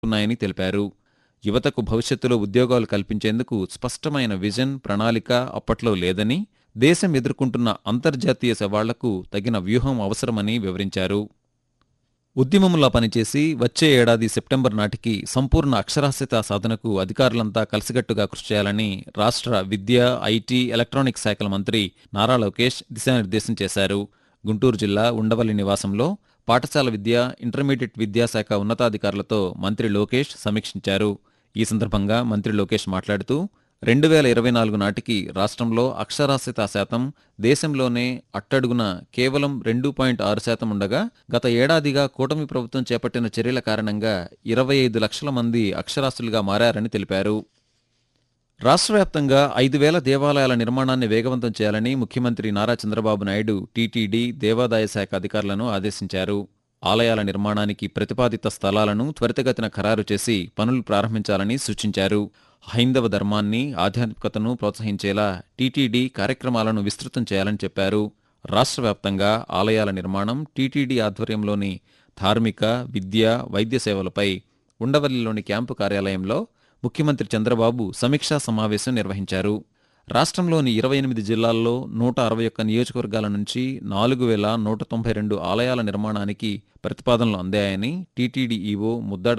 ఉన్నాయని తెలిపారు యువతకు భవిష్యత్తులో ఉద్యోగాలు కల్పించేందుకు స్పష్టమైన విజన్ ప్రణాళిక అప్పట్లో లేదని దేశం ఎదుర్కొంటున్న అంతర్జాతీయ సవాళ్లకు తగిన వ్యూహం అవసరమని వివరించారు ఉద్యమంలా పనిచేసి వచ్చే ఏడాది సెప్టెంబర్ నాటికి సంపూర్ణ అక్షరాస్యత సాధనకు అధికారులంతా కలిసికట్టుగా కృషి చేయాలని రాష్ట్ర విద్య ఐటీ ఎలక్ట్రానిక్స్ శాఖల మంత్రి నారా లోకేష్ దిశానిర్దేశం చేశారు గుంటూరు జిల్లా ఉండవల్లి నివాసంలో పాఠశాల విద్య ఇంటర్మీడియట్ విద్యాశాఖ ఉన్నతాధికారులతో మంత్రి లోకేష్ సమీక్షించారు ఈ సందర్భంగా మంత్రి లోకేష్ మాట్లాడుతూ రెండు వేల ఇరవై నాలుగు నాటికి రాష్ట్రంలో అక్షరాస్యత శాతం దేశంలోనే అట్టడుగున కేవలం రెండు పాయింట్ ఆరు శాతం ఉండగా గత ఏడాదిగా కూటమి ప్రభుత్వం చేపట్టిన చర్యల కారణంగా ఇరవై ఐదు లక్షల మంది అక్షరాస్యులుగా మారారని తెలిపారు రాష్ట్ర వ్యాప్తంగా ఐదు వేల దేవాలయాల నిర్మాణాన్ని వేగవంతం చేయాలని ముఖ్యమంత్రి నారా చంద్రబాబు నాయుడు టీటీడీ దేవాదాయ శాఖ అధికారులను ఆదేశించారు ఆలయాల నిర్మాణానికి ప్రతిపాదిత స్థలాలను త్వరితగతిన ఖరారు చేసి పనులు ప్రారంభించాలని సూచించారు హైందవ ధర్మాన్ని ఆధ్యాత్మికతను ప్రోత్సహించేలా టీటీడీ కార్యక్రమాలను విస్తృతం చేయాలని చెప్పారు రాష్ట్ర వ్యాప్తంగా ఆలయాల నిర్మాణం టీటీడీ ఆధ్వర్యంలోని ధార్మిక విద్య వైద్య సేవలపై ఉండవల్లిలోని క్యాంపు కార్యాలయంలో ముఖ్యమంత్రి చంద్రబాబు సమీక్షా సమావేశం నిర్వహించారు రాష్ట్రంలోని ఇరవై ఎనిమిది జిల్లాల్లో నూట అరవై ఒక్క నియోజకవర్గాల నుంచి నాలుగు వేల నూట తొంభై రెండు ఆలయాల నిర్మాణానికి ప్రతిపాదనలు అందాయని టీటీడీ ఈవో ముద్దాడ